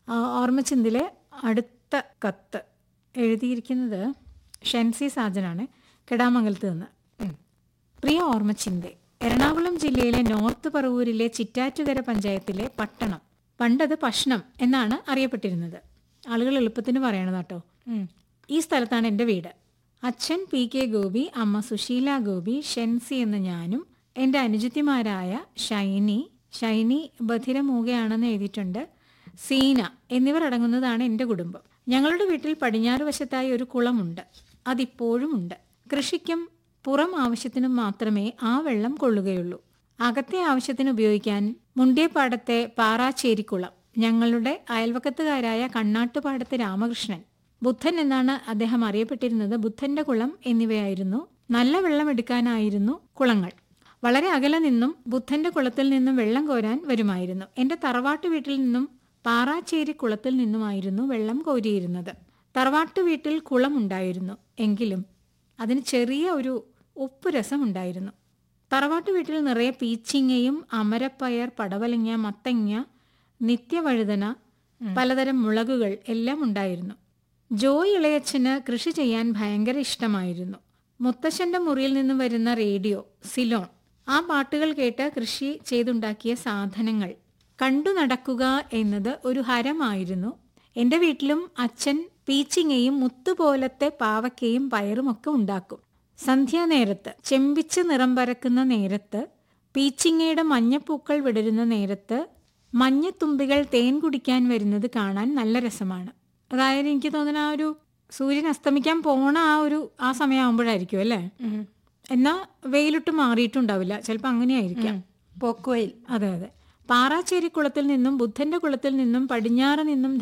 ആ, ഓർമ്മച്ചിന്തിലെ അടുത്ത കത്ത് എഴുതിയിരിക്കുന്നത് ഷെൻസി സാജനാണ് കെടാമംഗലത്ത് നിന്ന് ഉം. പ്രിയ ഓർമ്മച്ചിന്തെ എറണാകുളം ജില്ലയിലെ നോർത്ത് പറവൂരിലെ ചിറ്റാറ്റുകര പഞ്ചായത്തിലെ പട്ടണം പണ്ടത് പഷ്ണം എന്നാണ് അറിയപ്പെട്ടിരുന്നത് ആളുകൾ എളുപ്പത്തിന് പറയണത് കേട്ടോ ഉം. ഈ സ്ഥലത്താണ് എൻ്റെ വീട് അച്ഛൻ പി കെ ഗോപി അമ്മ സുശീല ഗോപി ഷെൻസി എന്ന ഞാനും എൻ്റെ അനുജത്തിമാരായ ഷൈനി ഷൈനി ബധിരമൂകയാണെന്ന് എഴുതിയിട്ടുണ്ട് സീന എന്നിവർ അടങ്ങുന്നതാണ് എൻ്റെ കുടുംബം ഞങ്ങളുടെ വീട്ടിൽ പടിഞ്ഞാറ് വശത്തായി ഒരു കുളമുണ്ട് അതിപ്പോഴും ഉണ്ട് കൃഷിക്കും പുറം ആവശ്യത്തിനും മാത്രമേ ആ വെള്ളം കൊള്ളുകയുള്ളൂ അകത്തെ ആവശ്യത്തിന് ഉപയോഗിക്കാൻ മുണ്ടിയപ്പാടത്തെ പാറാച്ചേരിക്കുളം ഞങ്ങളുടെ അയൽവക്കത്തുകാരായ കണ്ണാട്ടുപാടത്തെ രാമകൃഷ്ണൻ ബുദ്ധൻ എന്നാണ് അദ്ദേഹം അറിയപ്പെട്ടിരുന്നത് ബുദ്ധന്റെ കുളം എന്നിവയായിരുന്നു നല്ല വെള്ളം എടുക്കാനായിരുന്നു കുളങ്ങൾ വളരെ അകലെ നിന്നും ബുദ്ധന്റെ കുളത്തിൽ നിന്നും വെള്ളം കോരാൻ വരുമായിരുന്നു എന്റെ തറവാട്ട് വീട്ടിൽ നിന്നും പാറാച്ചേരി കുളത്തിൽ നിന്നുമായിരുന്നു വെള്ളം കോരിയിരുന്നത് തറവാട്ട് വീട്ടിൽ കുളമുണ്ടായിരുന്നു എങ്കിലും അതിന് ചെറിയ ഒരു ഉപ്പ് രസം ഉണ്ടായിരുന്നു തറവാട്ട് വീട്ടിൽ നിറയെ പീച്ചിങ്ങയും അമരപ്പയർ പടവലങ്ങ മത്തങ്ങ നിത്യവഴുതന പലതരം മുളകുകൾ എല്ലാം ഉണ്ടായിരുന്നു ജോയ് ഇളയച്ചന് കൃഷി ചെയ്യാൻ ഭയങ്കര ഇഷ്ടമായിരുന്നു മുത്തശ്ശന്റെ മുറിയിൽ നിന്നും വരുന്ന റേഡിയോ സിലോൺ ആ പാട്ടുകൾ കേട്ട് കൃഷി ചെയ്തുണ്ടാക്കിയ സാധനങ്ങൾ കണ്ടു നടക്കുക എന്നത് ഒരു ഹരമായിരുന്നു എൻ്റെ വീട്ടിലും അച്ഛൻ പീച്ചിങ്ങയും മുത്തുപോലത്തെ പാവക്കയും പയറുമൊക്കെ ഉണ്ടാക്കും സന്ധ്യാനേരത്ത് ചെമ്പിച്ച് നിറം പരക്കുന്ന നേരത്ത് പീച്ചിങ്ങയുടെ മഞ്ഞപ്പൂക്കൾ വിടരുന്ന നേരത്ത് മഞ്ഞത്തുമ്പികൾ തേൻ കുടിക്കാൻ വരുന്നത് കാണാൻ നല്ല രസമാണ് അതായത് എനിക്ക് തോന്നുന്ന ആ ഒരു സൂര്യൻ അസ്തമിക്കാൻ പോണ ആ ഒരു ആ സമയമാകുമ്പോഴായിരിക്കും അല്ലേ എന്നാ വെയിലിട്ട് മാറിയിട്ടുണ്ടാവില്ല ചിലപ്പോൾ അങ്ങനെയായിരിക്കാം പോക്കുവയിൽ അതെ അതെ പാറാച്ചേരി കുളത്തിൽ നിന്നും ബുദ്ധന്റെ കുളത്തിൽ നിന്നും പടിഞ്ഞാറ് നിന്നും